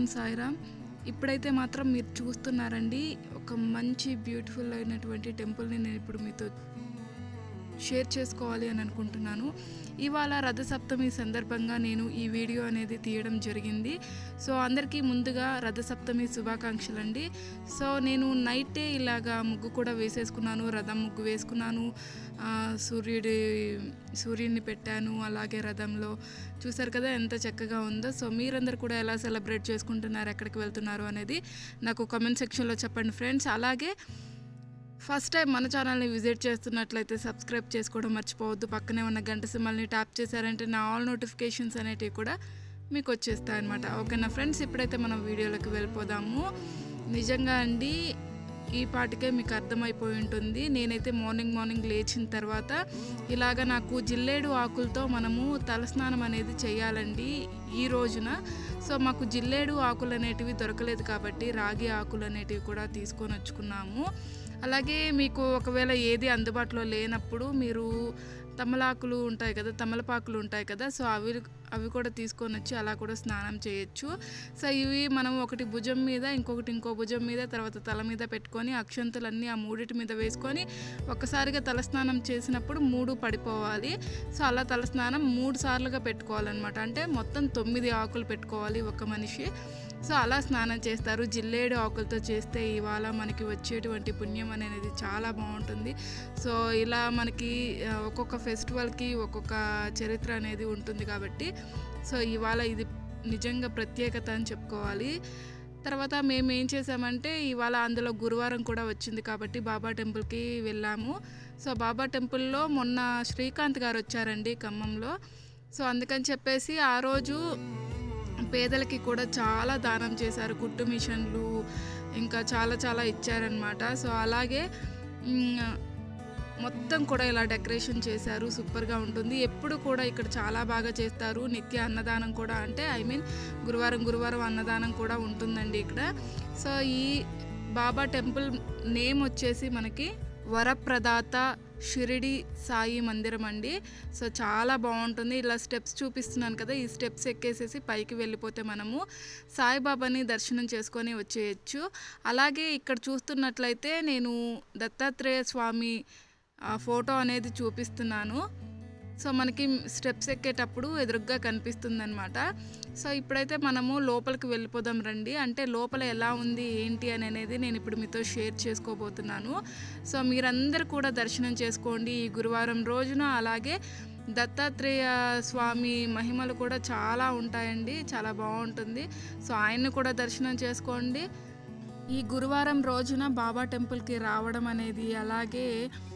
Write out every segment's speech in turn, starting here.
సాయిరామ్ ఇప్పుడైతే మాత్రం మీరు చూస్తున్నారండి ఒక మంచి బ్యూటిఫుల్ అయినటువంటి టెంపుల్ని నేను ఇప్పుడు మీతో షేర్ చేసుకోవాలి అని అనుకుంటున్నాను ఇవాళ రథసప్తమి సందర్భంగా నేను ఈ వీడియో అనేది తీయడం జరిగింది సో అందరికీ ముందుగా రథసప్తమి శుభాకాంక్షలు అండి సో నేను నైటే ఇలాగా ముగ్గు కూడా వేసేసుకున్నాను రథం ముగ్గు వేసుకున్నాను ఆ, సూర్యుడి సూర్యుడిని పెట్టాను అలాగే రథంలో చూసారు కదా ఎంత చక్కగా ఉందో సో మీరందరూ కూడా ఎలా సెలబ్రేట్ చేసుకుంటున్నారు ఎక్కడికి వెళ్తున్నారు అనేది నాకు కామెంట్ సెక్షన్లో చెప్పండి ఫ్రెండ్స్ అలాగే ఫస్ట్ టైం మన ఛానల్ని విజిట్ చేస్తున్నట్లయితే సబ్స్క్రైబ్ చేసుకోవడం మర్చిపోవద్దు పక్కనే ఉన్న గంట సింబల్ని ట్యాప్ చేశారంటే నా ఆల్ నోటిఫికేషన్స్ అనేటివి కూడా మీకు వచ్చేస్తాయి అనమాట ఓకేనా ఫ్రెండ్స్ ఇప్పుడైతే మనం వీడియోలోకి వెళ్ళిపోదాము నిజంగా అండి ఈ పాటికే మీకు అర్థమైపోయి ఉంటుంది నేనైతే మార్నింగ్ మార్నింగ్ లేచిన తర్వాత ఇలాగ నాకు జిల్లేడు ఆకులతో మనము తలస్నానం అనేది చేయాలండి ఈ రోజున సో మాకు జిల్లేడు ఆకులు అనేటివి దొరకలేదు కాబట్టి రాగి ఆకులు అనేటివి కూడా తీసుకొని వచ్చుకున్నాము అలాగే మీకు ఒకవేళ ఏది అందుబాటులో లేనప్పుడు మీరు తమలాకులు ఉంటాయి కదా తమలపాకులు ఉంటాయి కదా సో అవి అవి కూడా తీసుకొని వచ్చి అలా కూడా స్నానం చేయొచ్చు సో ఇవి మనం ఒకటి భుజం మీద ఇంకొకటి ఇంకో భుజం మీద తర్వాత తల మీద పెట్టుకొని అక్షంతులన్నీ ఆ మూడిటి మీద వేసుకొని ఒక్కసారిగా తలస్నానం చేసినప్పుడు మూడు పడిపోవాలి సో అలా తలస్నానం మూడు సార్లుగా పెట్టుకోవాలన్నమాట అంటే మొత్తం తొమ్మిది ఆకులు పెట్టుకోవాలి ఒక మనిషి సో అలా స్నానం చేస్తారు జిల్లేడు ఆకులతో చేస్తే ఇవాళ మనకి వచ్చేటువంటి పుణ్యం అనేది చాలా బాగుంటుంది సో ఇలా మనకి ఆ, ఒక్కొక్క ఫెస్టివల్కి ఒక్కొక్క చరిత్ర అనేది ఉంటుంది కాబట్టి సో ఇవాళ ఇది నిజంగా ప్రత్యేకత అని చెప్పుకోవాలి తర్వాత మేము ఏం చేసామంటే ఇవాళ అందులో గురువారం కూడా వచ్చింది కాబట్టి బాబా టెంపుల్కి వెళ్ళాము సో బాబా టెంపుల్లో మొన్న శ్రీకాంత్ గారు వచ్చారండి ఖమ్మంలో సో అందుకని చెప్పేసి ఆ రోజు పేదలకి కూడా చాలా దానం చేశారు కుట్టు మిషన్లు ఇంకా చాలా చాలా ఇచ్చారనమాట సో అలాగే మ్, మొత్తం కూడా ఇలా డెకరేషన్ చేశారు సూపర్గా ఉంటుంది ఎప్పుడు కూడా ఇక్కడ చాలా బాగా చేస్తారు నిత్య అన్నదానం కూడా అంటే ఐ మీన్ గురువారం గురువారం అన్నదానం కూడా ఉంటుందండి ఇక్కడ సో ఈ బాబా టెంపుల్ నేమ్ వచ్చేసి మనకి వరప్రదాత షిరిడి సాయి మందిరం అండి సో చాలా బాగుంటుంది ఇలా స్టెప్స్ చూపిస్తున్నాను కదా ఈ స్టెప్స్ ఎక్కేసేసి పైకి వెళ్ళిపోతే మనము సాయిబాబాని దర్శనం చేసుకొని వచ్చేయచ్చు అలాగే ఇక్కడ చూస్తున్నట్లయితే నేను దత్తాత్రేయ స్వామి ఆ ఫోటో అనేది చూపిస్తున్నాను సో మనకి స్టెప్స్ ఎక్కేటప్పుడు ఎదురుగ్గా కనిపిస్తుందన్నమాట సో ఇప్పుడైతే మనము లోపలికి వెళ్ళిపోదాం రండి అంటే లోపల ఎలా ఉంది ఏంటి అని అనేది నేను ఇప్పుడు మీతో షేర్ చేసుకోబోతున్నాను సో మీరందరూ కూడా దర్శనం చేసుకోండి ఈ గురువారం రోజున అలాగే దత్తాత్రేయ స్వామి మహిమలు కూడా చాలా ఉంటాయండి చాలా బాగుంటుంది సో ఆయన్ని కూడా దర్శనం చేసుకోండి ఈ గురువారం రోజున బాబా టెంపుల్కి రావడం అనేది అలాగే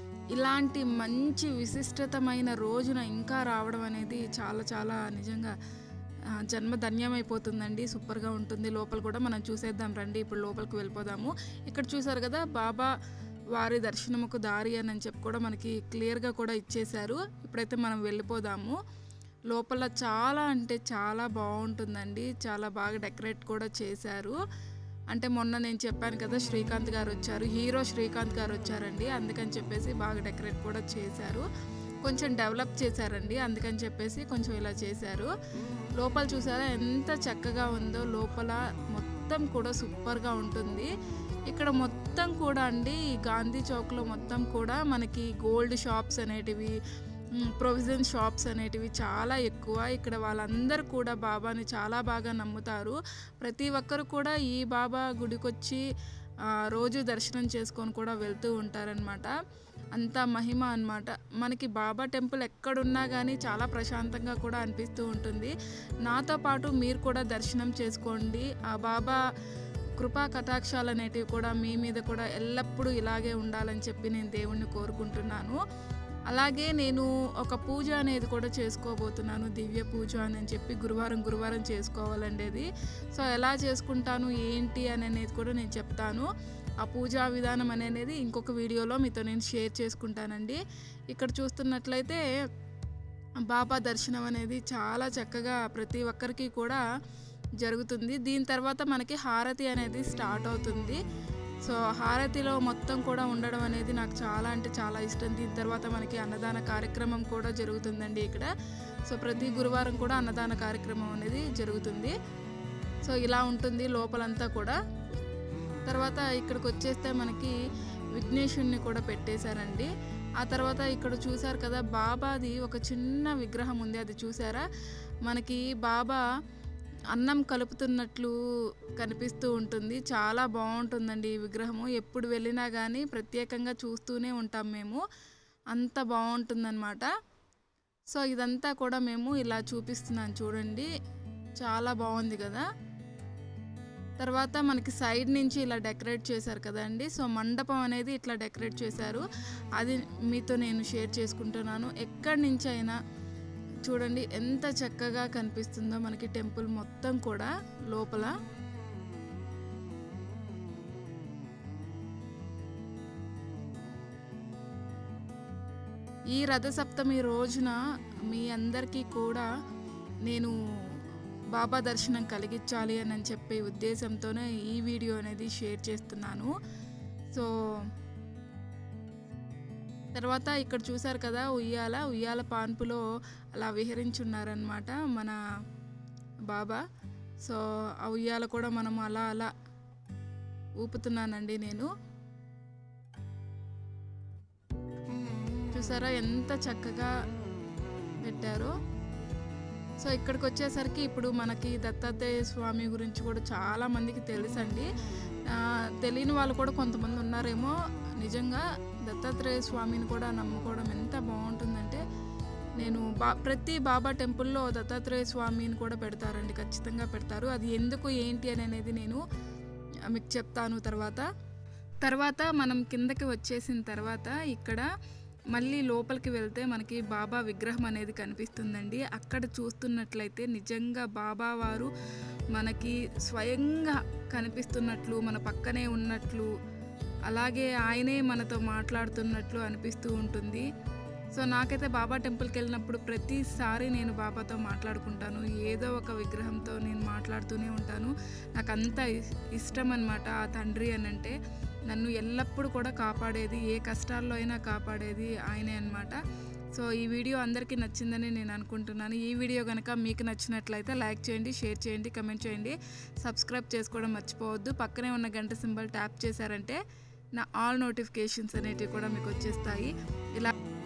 ఇలాంటి మంచి విశిష్టతమైన రోజున ఇంకా రావడం అనేది చాలా చాలా నిజంగా ఆ, జన్మ ధన్యమైపోతుందండి సూపర్గా ఉంటుంది లోపల కూడా మనం చూసేద్దాం రండి ఇప్పుడు లోపలికి వెళ్ళిపోదాము ఇక్కడ చూసారు కదా బాబా వారి దర్శనముకు దారి అని అని చెప్పి కూడా మనకి క్లియర్గా కూడా ఇచ్చేశారు ఇప్పుడైతే మనం వెళ్ళిపోదాము లోపల చాలా అంటే చాలా బాగుంటుందండి చాలా బాగా డెకరేట్ కూడా చేశారు అంటే మొన్న నేను చెప్పాను కదా శ్రీకాంత్ గారు వచ్చారు హీరో శ్రీకాంత్ గారు వచ్చారండి అందుకని చెప్పేసి బాగా డెకరేట్ కూడా చేశారు కొంచెం డెవలప్ చేశారండి అందుకని చెప్పేసి కొంచెం ఇలా చేశారు లోపల చూసారా ఎంత చక్కగా ఉందో లోపల మొత్తం కూడా సూపర్గా ఉంటుంది ఇక్కడ మొత్తం కూడా అండి ఈ గాంధీ చౌక్లో మొత్తం కూడా మనకి గోల్డ్ షాప్స్ అనేటివి ప్రొవిజన్ షాప్స్ అనేటివి చాలా ఎక్కువ ఇక్కడ వాళ్ళందరూ కూడా బాబాని చాలా బాగా నమ్ముతారు ప్రతి ఒక్కరు కూడా ఈ బాబా గుడికొచ్చి ఆ, రోజు దర్శనం చేసుకొని కూడా వెళ్తూ ఉంటారనమాట అంత మహిమ అన్నమాట మనకి బాబా టెంపుల్ ఎక్కడున్నా కానీ చాలా ప్రశాంతంగా కూడా అనిపిస్తూ ఉంటుంది నాతో పాటు మీరు కూడా దర్శనం చేసుకోండి ఆ బాబా కృపా కటాక్షాలు అనేటివి కూడా మీ మీద కూడా ఎల్లప్పుడూ ఇలాగే ఉండాలని చెప్పి నేను దేవుణ్ణి కోరుకుంటున్నాను అలాగే నేను ఒక పూజ అనేది కూడా చేసుకోబోతున్నాను దివ్య పూజ అని చెప్పి గురువారం గురువారం చేసుకోవాలండి అది సో ఎలా చేసుకుంటాను ఏంటి అని అనేది కూడా నేను చెప్తాను ఆ పూజా విధానం అనేది ఇంకొక వీడియోలో మీతో నేను షేర్ చేసుకుంటానండి ఇక్కడ చూస్తున్నట్లయితే బాబా దర్శనం అనేది చాలా చక్కగా ప్రతి ఒక్కరికి కూడా జరుగుతుంది దీని తర్వాత మనకి హారతి అనేది స్టార్ట్ అవుతుంది సో హారతిలో మొత్తం కూడా ఉండడం అనేది నాకు చాలా అంటే చాలా ఇష్టం దీని తర్వాత మనకి అన్నదాన కార్యక్రమం కూడా జరుగుతుందండి ఇక్కడ సో ప్రతి గురువారం కూడా అన్నదాన కార్యక్రమం అనేది జరుగుతుంది సో ఇలా ఉంటుంది లోపలంతా కూడా తర్వాత ఇక్కడికి వచ్చేస్తే మనకి విఘ్నేశుణ్ణి కూడా పెట్టేశారండి ఆ తర్వాత ఇక్కడ చూసారు కదా బాబాది ఒక చిన్న విగ్రహం ఉంది అది చూసారా మనకి బాబా అన్నం కలుపుతున్నట్లు కనిపిస్తూ ఉంటుంది చాలా బాగుంటుందండి ఈ విగ్రహము ఎప్పుడు వెళ్ళినా కానీ ప్రత్యేకంగా చూస్తూనే ఉంటాం మేము అంత బాగుంటుందన్నమాట సో ఇదంతా కూడా మేము ఇలా చూపిస్తున్నాను చూడండి చాలా బాగుంది కదా తర్వాత మనకి సైడ్ నుంచి ఇలా డెకరేట్ చేశారు కదండి సో మండపం అనేది ఇట్లా డెకరేట్ చేశారు అది మీతో నేను షేర్ చేసుకుంటున్నాను ఎక్కడి నుంచి అయినా చూడండి ఎంత చక్కగా కనిపిస్తుందో మనకి టెంపుల్ మొత్తం కూడా లోపల ఈ రథసప్తమి రోజున మీ అందరికీ కూడా నేను బాబా దర్శనం కలిగించాలి అని చెప్పే ఉద్దేశంతోనే ఈ వీడియో అనేది షేర్ చేస్తున్నాను సో తర్వాత ఇక్కడ చూసారు కదా ఉయ్యాల ఉయ్యాల పాన్పులో అలా విహరించున్నారనమాట మన బాబా సో ఆ ఉయ్యాల కూడా మనం అలా అలా ఊపుతున్నానండి నేను చూసారా ఎంత చక్కగా పెట్టారో సో ఇక్కడికి వచ్చేసరికి ఇప్పుడు మనకి దత్తాత్రేయ స్వామి గురించి కూడా చాలా మందికి తెలుసండి ఆ, తెలియని వాళ్ళు కూడా కొంతమంది ఉన్నారేమో నిజంగా దత్తాత్రేయ స్వామిని కూడా నమ్ముకోవడం ఎంత బాగుంటుందంటే నేను బా ప్రతి బాబా టెంపుల్లో దత్తాత్రేయ స్వామిని కూడా పెడతారండి ఖచ్చితంగా పెడతారు అది ఎందుకు ఏంటి అని అనేది నేను మీకు చెప్తాను తర్వాత తర్వాత మనం కిందకి వచ్చేసిన తర్వాత ఇక్కడ మళ్ళీ లోపలికి వెళ్తే మనకి బాబా విగ్రహం అనేది కనిపిస్తుందండి అక్కడ చూస్తున్నట్లయితే నిజంగా బాబా వారు మనకి స్వయంగా కనిపిస్తున్నట్లు మన పక్కనే ఉన్నట్లు అలాగే ఆయనే మనతో మాట్లాడుతున్నట్లు అనిపిస్తూ ఉంటుంది సో నాకైతే బాబా టెంపుల్కి వెళ్ళినప్పుడు ప్రతిసారి నేను బాబాతో మాట్లాడుకుంటాను ఏదో ఒక విగ్రహంతో నేను మాట్లాడుతూనే ఉంటాను నాకు అంత ఇస్- ఇష్టం అనమాట ఆ తండ్రి అని అంటే నన్ను ఎల్లప్పుడూ కూడా కాపాడేది ఏ కష్టాల్లో అయినా కాపాడేది ఆయనే అనమాట సో ఈ వీడియో అందరికీ నచ్చిందని నేను అనుకుంటున్నాను ఈ వీడియో కనుక మీకు నచ్చినట్లయితే లైక్ చేయండి షేర్ చేయండి కమెంట్ చేయండి సబ్స్క్రైబ్ చేసుకోవడం మర్చిపోవద్దు పక్కనే ఉన్న గంట సింబల్ ట్యాప్ చేశారంటే నా ఆల్ నోటిఫికేషన్స్ అనేటివి కూడా మీకు వచ్చేస్తాయి ఇలా